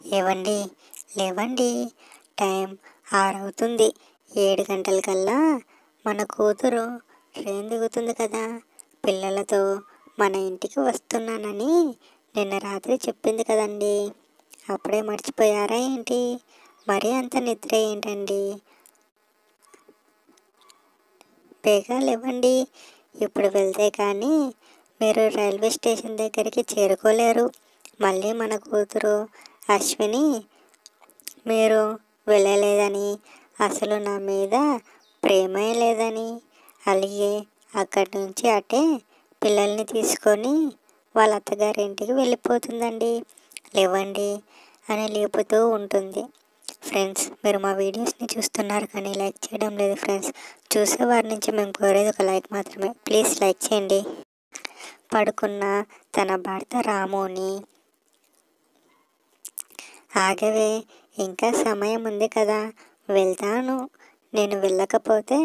ఏవండి లేవండి టైం ఆరవుతుంది ఏడు గంటలకల్లా మన కూతురు ట్రైన్ దిగుతుంది కదా పిల్లలతో మన ఇంటికి వస్తున్నానని నిన్న రాత్రి చెప్పింది కదండి అప్పుడే మర్చిపోయారా ఏంటి మరీ అంత నిద్ర ఏంటండి బేగా లేవండి ఇప్పుడు వెళ్తే కానీ మీరు రైల్వే స్టేషన్ దగ్గరికి చేరుకోలేరు మళ్ళీ మన కూతురు అశ్విని మీరు వెళ్ళలేదని అసలు నా మీద ప్రేమే లేదని అలాగే అక్కడి నుంచి అటే పిల్లల్ని తీసుకొని వాళ్ళ అత్తగారింటికి వెళ్ళిపోతుందండి లేవండి అని లేపుతూ ఉంటుంది ఫ్రెండ్స్ మీరు మా వీడియోస్ని చూస్తున్నారు కానీ లైక్ చేయడం లేదు ఫ్రెండ్స్ చూసే వారి నుంచి మేము కోరేది ఒక లైక్ మాత్రమే ప్లీజ్ లైక్ చేయండి పడుకున్న తన భర్త రాముని ఆగవే ఇంకా సమయం ఉంది కదా వెళ్తాను నేను వెళ్ళకపోతే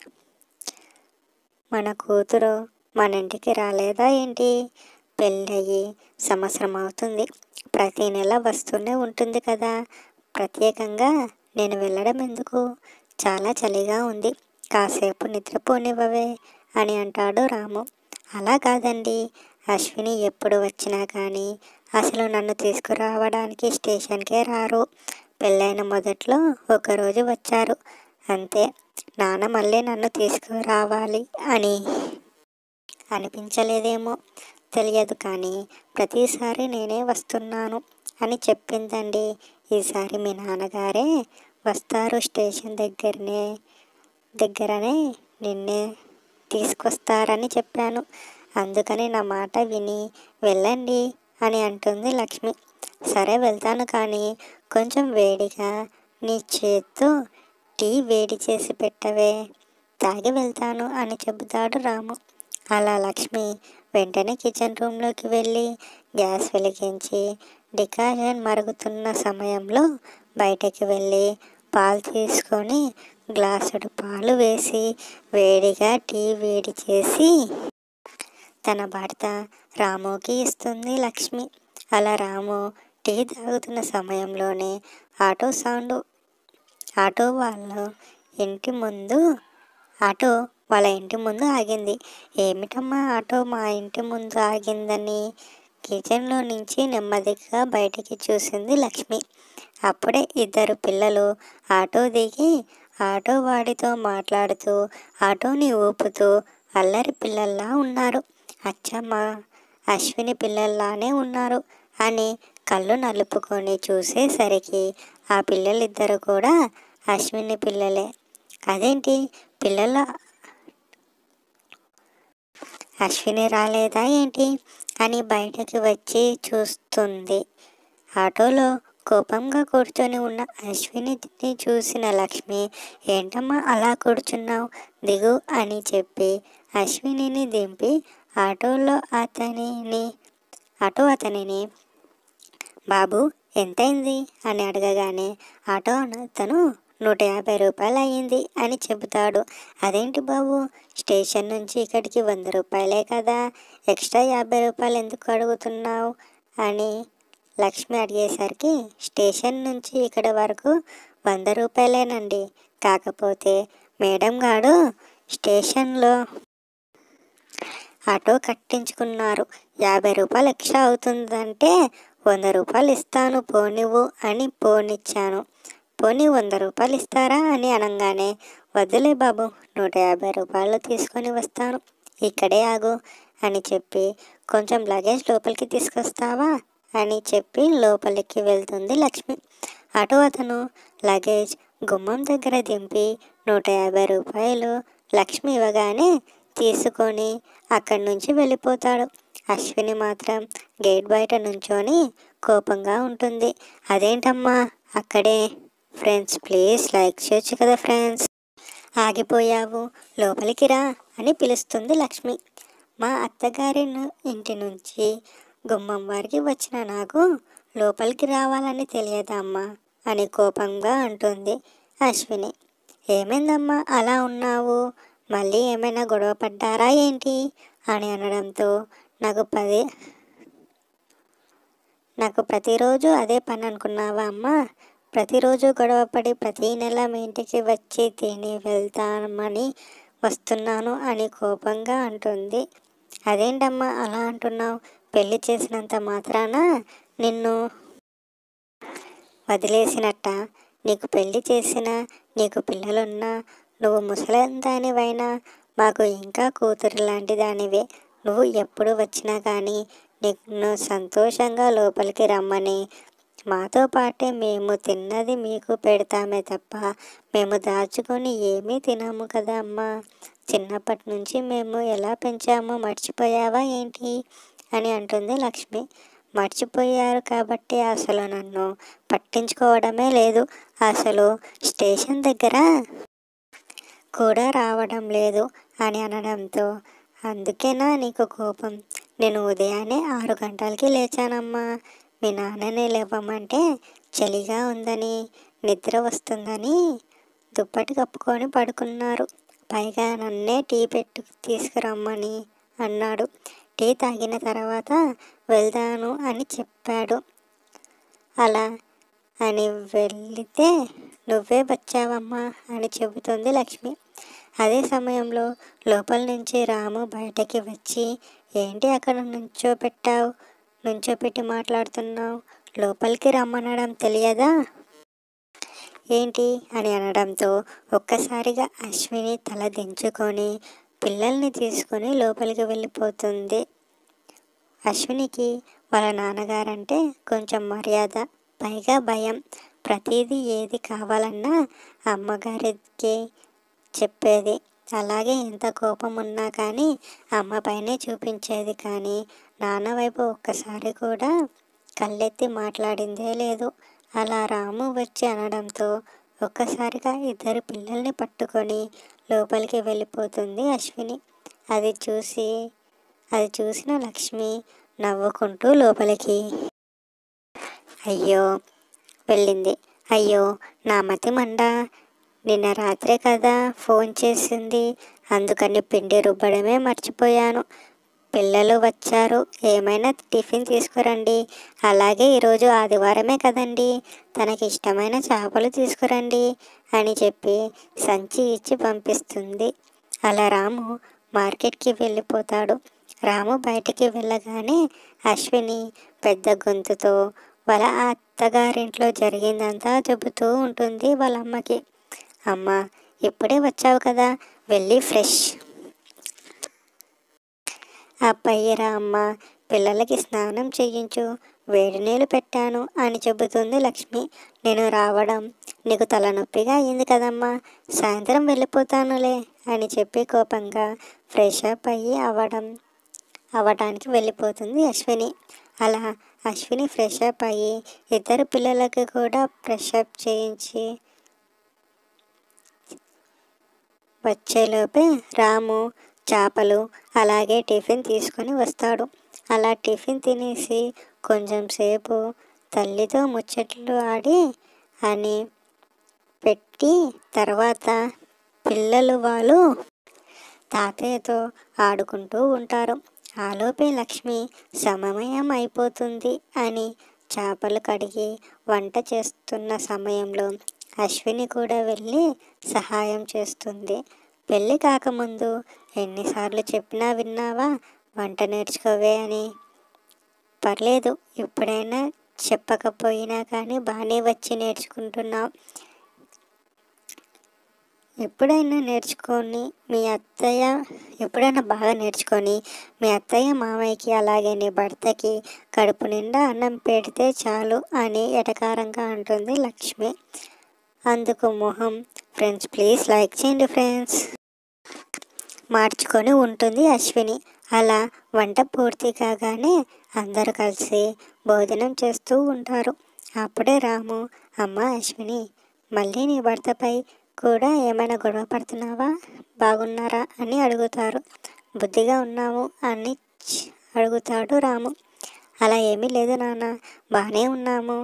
మన కూతురు మన ఇంటికి రాలేదా ఏంటి పెళ్ళయి సంవత్సరం అవుతుంది ప్రతి నెల వస్తూనే ఉంటుంది కదా ప్రత్యేకంగా నేను వెళ్ళడం ఎందుకు చాలా చలిగా ఉంది కాసేపు నిద్రపోనివ్వవే అని అంటాడు రాము అలా కాదండి అశ్విని ఎప్పుడు వచ్చినా కానీ అసలు నన్ను తీసుకురావడానికి స్టేషన్కే రారు పెళ్ళైన మొదట్లో ఒకరోజు వచ్చారు అంతే నాన్న మళ్ళీ నన్ను తీసుకురావాలి అని అనిపించలేదేమో తెలియదు కానీ ప్రతిసారి నేనే వస్తున్నాను అని చెప్పిందండి ఈసారి మీ నాన్నగారే వస్తారు స్టేషన్ దగ్గరనే దగ్గరనే నిన్నే తీసుకొస్తారని చెప్పాను అందుకని నా మాట విని వెళ్ళండి అని అంటుంది లక్ష్మి సరే వెళ్తాను కానీ కొంచెం వేడిగా నీ చేత్తో టీ వేడి చేసి పెట్టవే తాగి వెళ్తాను అని చెబుతాడు రాము అలా లక్ష్మి వెంటనే కిచెన్ రూమ్లోకి వెళ్ళి గ్యాస్ వెలిగించి డికాషన్ మరుగుతున్న సమయంలో బయటకు వెళ్ళి పాలు తీసుకొని గ్లాసుడు పాలు వేసి వేడిగా టీ వేడి చేసి తన భర్త రాముకి ఇస్తుంది లక్ష్మి అలా రాము టీ తాగుతున్న సమయంలోనే ఆటో సౌండ్ ఆటో వాళ్ళ ఇంటి ముందు ఆటో వాళ్ళ ఇంటి ముందు ఆగింది ఏమిటమ్మా ఆటో మా ఇంటి ముందు ఆగిందని కిచెన్లో నుంచి నెమ్మదిగా బయటికి చూసింది లక్ష్మి అప్పుడే ఇద్దరు పిల్లలు ఆటో దిగి ఆటో వాడితో మాట్లాడుతూ ఆటోని ఊపుతూ అల్లరి పిల్లల్లా ఉన్నారు అచ్చమ్మ అశ్విని పిల్లల్లానే ఉన్నారు అని కళ్ళు నలుపుకొని చూసేసరికి ఆ పిల్లలిద్దరు కూడా అశ్విని పిల్లలే అదేంటి పిల్లల అశ్విని రాలేదా ఏంటి అని బయటకు వచ్చి చూస్తుంది ఆటోలో కోపంగా కూర్చొని ఉన్న అశ్వినిని చూసిన లక్ష్మి ఏంటమ్మా అలా కూర్చున్నావు దిగు అని చెప్పి అశ్వినిని దింపి ఆటోలో అతనిని ఆటో అతనిని బాబు ఎంతైంది అని అడగగానే ఆటో అతను నూట యాభై రూపాయలు అయ్యింది అని చెబుతాడు అదేంటి బాబు స్టేషన్ నుంచి ఇక్కడికి వంద రూపాయలే కదా ఎక్స్ట్రా యాభై రూపాయలు ఎందుకు అడుగుతున్నావు అని లక్ష్మి అడిగేసరికి స్టేషన్ నుంచి ఇక్కడ వరకు వంద రూపాయలేనండి కాకపోతే మేడం గారు స్టేషన్లో ఆటో కట్టించుకున్నారు యాభై రూపాయలు ఎక్స్ట్రా అవుతుందంటే వంద రూపాయలు ఇస్తాను పోనివ్వు అని పోనిచ్చాను పోనీ వంద రూపాయలు ఇస్తారా అని అనగానే వద్దులే బాబు నూట యాభై రూపాయలు తీసుకొని వస్తాను ఇక్కడే ఆగు అని చెప్పి కొంచెం లగేజ్ లోపలికి తీసుకొస్తావా అని చెప్పి లోపలికి వెళ్తుంది లక్ష్మి అటు అతను లగేజ్ గుమ్మం దగ్గర దింపి నూట యాభై రూపాయలు లక్ష్మి ఇవ్వగానే తీసుకొని అక్కడి నుంచి వెళ్ళిపోతాడు అశ్విని మాత్రం గేట్ బయట నుంచొని కోపంగా ఉంటుంది అదేంటమ్మా అక్కడే ఫ్రెండ్స్ ప్లీజ్ లైక్ చేయొచ్చు కదా ఫ్రెండ్స్ ఆగిపోయావు లోపలికి రా అని పిలుస్తుంది లక్ష్మి మా అత్తగారి ను- ఇంటి నుంచి గుమ్మం వారికి వచ్చిన నాకు లోపలికి రావాలని తెలియదా అమ్మా అని కోపంగా అంటుంది అశ్విని ఏమైందమ్మా అలా ఉన్నావు మళ్ళీ ఏమైనా గొడవ పడ్డారా ఏంటి అని అనడంతో నాకు పదే నాకు ప్రతిరోజు అదే పని అనుకున్నావా అమ్మా ప్రతిరోజు గొడవపడి ప్రతి నెల మీ ఇంటికి వచ్చి తిని వెళ్తామని వస్తున్నాను అని కోపంగా అంటుంది అదేంటమ్మా అలా అంటున్నావు పెళ్లి చేసినంత మాత్రాన నిన్ను వదిలేసినట్ట నీకు పెళ్లి చేసినా నీకు పిల్లలున్నా నువ్వు ముసలందానివైనా మాకు ఇంకా కూతురు లాంటి దానివే నువ్వు ఎప్పుడు వచ్చినా కానీ నిన్ను సంతోషంగా లోపలికి రమ్మని మాతో పాటే మేము తిన్నది మీకు పెడతామే తప్ప మేము దాచుకొని ఏమీ తినము కదా అమ్మా చిన్నప్పటి నుంచి మేము ఎలా పెంచామో మర్చిపోయావా ఏంటి అని అంటుంది లక్ష్మి మర్చిపోయారు కాబట్టి అసలు నన్ను పట్టించుకోవడమే లేదు అసలు స్టేషన్ దగ్గర కూడా రావడం లేదు అని అనడంతో అందుకేనా నీకు కోపం నేను ఉదయాన్నే ఆరు గంటలకి లేచానమ్మా మీ నాన్నని లేవమంటే చలిగా ఉందని నిద్ర వస్తుందని దుప్పటి కప్పుకొని పడుకున్నారు పైగా నన్నే టీ పెట్టు తీసుకురమ్మని అన్నాడు టీ తాగిన తర్వాత వెళ్దాను అని చెప్పాడు అలా అని వెళితే నువ్వే వచ్చావమ్మా అని చెబుతుంది లక్ష్మి అదే సమయంలో లోపల నుంచి రాము బయటకి వచ్చి ఏంటి అక్కడ నుంచోపెట్టావు నుంచోపెట్టి మాట్లాడుతున్నావు లోపలికి రమ్మనడం తెలియదా ఏంటి అని అనడంతో ఒక్కసారిగా అశ్విని తల దించుకొని పిల్లల్ని తీసుకొని లోపలికి వెళ్ళిపోతుంది అశ్వినికి వాళ్ళ నాన్నగారంటే కొంచెం మర్యాద పైగా భయం ప్రతిదీ ఏది కావాలన్నా అమ్మగారికి చెప్పేది అలాగే ఎంత కోపం ఉన్నా కానీ అమ్మ పైనే చూపించేది కానీ నాన్న వైపు ఒక్కసారి కూడా కళ్ళెత్తి మాట్లాడిందే లేదు అలా రాము వచ్చి అనడంతో ఒక్కసారిగా ఇద్దరు పిల్లల్ని పట్టుకొని లోపలికి వెళ్ళిపోతుంది అశ్విని అది చూసి అది చూసిన లక్ష్మి నవ్వుకుంటూ లోపలికి అయ్యో వెళ్ళింది అయ్యో నా మతి మండ నిన్న రాత్రే కదా ఫోన్ చేసింది అందుకని పిండి రుబ్బడమే మర్చిపోయాను పిల్లలు వచ్చారు ఏమైనా టిఫిన్ తీసుకురండి అలాగే ఈరోజు ఆదివారమే కదండి తనకి ఇష్టమైన చేపలు తీసుకురండి అని చెప్పి సంచి ఇచ్చి పంపిస్తుంది అలా రాము మార్కెట్కి వెళ్ళిపోతాడు రాము బయటికి వెళ్ళగానే అశ్విని పెద్ద గొంతుతో వాళ్ళ అత్తగారింట్లో జరిగిందంతా చెబుతూ ఉంటుంది వాళ్ళ అమ్మకి అమ్మ ఇప్పుడే వచ్చావు కదా వెళ్ళి ఫ్రెష్ అప్పయ్యరా అమ్మ పిల్లలకి స్నానం చేయించు వేడి నీళ్ళు పెట్టాను అని చెబుతుంది లక్ష్మి నేను రావడం నీకు తలనొప్పిగా అయింది కదమ్మా సాయంత్రం వెళ్ళిపోతానులే అని చెప్పి కోపంగా ఫ్రెష్ అప్ అయ్యి అవ్వడం అవ్వడానికి వెళ్ళిపోతుంది అశ్విని అలా అశ్విని ఫ్రెష్ అప్ అయ్యి ఇద్దరు పిల్లలకి కూడా ఫ్రెష్ అప్ చేయించి వచ్చేలోపే రాము చేపలు అలాగే టిఫిన్ తీసుకొని వస్తాడు అలా టిఫిన్ తినేసి కొంచెం సేపు తల్లితో ముచ్చట్లు ఆడి అని పెట్టి తర్వాత పిల్లలు వాళ్ళు తాతయ్యతో ఆడుకుంటూ ఉంటారు ఆలోపే లక్ష్మి సమయం అయిపోతుంది అని చేపలు కడిగి వంట చేస్తున్న సమయంలో అశ్విని కూడా వెళ్ళి సహాయం చేస్తుంది పెళ్ళి కాకముందు ఎన్నిసార్లు చెప్పినా విన్నావా వంట నేర్చుకోవే అని పర్లేదు ఎప్పుడైనా చెప్పకపోయినా కానీ బాగానే వచ్చి నేర్చుకుంటున్నావు ఎప్పుడైనా నేర్చుకొని మీ అత్తయ్య ఎప్పుడైనా బాగా నేర్చుకొని మీ అత్తయ్య మామయ్యకి అలాగే నీ భర్తకి కడుపు నిండా అన్నం పెడితే చాలు అని ఎటకారంగా అంటుంది లక్ష్మి అందుకు మొహం ఫ్రెండ్స్ ప్లీజ్ లైక్ చేయండి ఫ్రెండ్స్ మార్చుకొని ఉంటుంది అశ్విని అలా వంట పూర్తి కాగానే అందరూ కలిసి భోజనం చేస్తూ ఉంటారు అప్పుడే రాము అమ్మ అశ్విని మళ్ళీ నీ భర్తపై కూడా ఏమైనా గొడవ పడుతున్నావా బాగున్నారా అని అడుగుతారు బుద్ధిగా ఉన్నాము అని చ్- అడుగుతాడు రాము అలా ఏమీ లేదు నాన్న బాగానే ఉన్నాము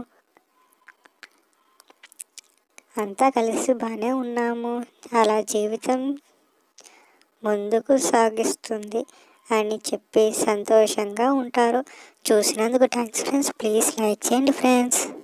అంతా కలిసి బాగానే ఉన్నాము అలా జీవితం ముందుకు సాగిస్తుంది అని చెప్పి సంతోషంగా ఉంటారు చూసినందుకు థ్యాంక్స్ ఫ్రెండ్స్ ప్లీజ్ లైక్ చేయండి ఫ్రెండ్స్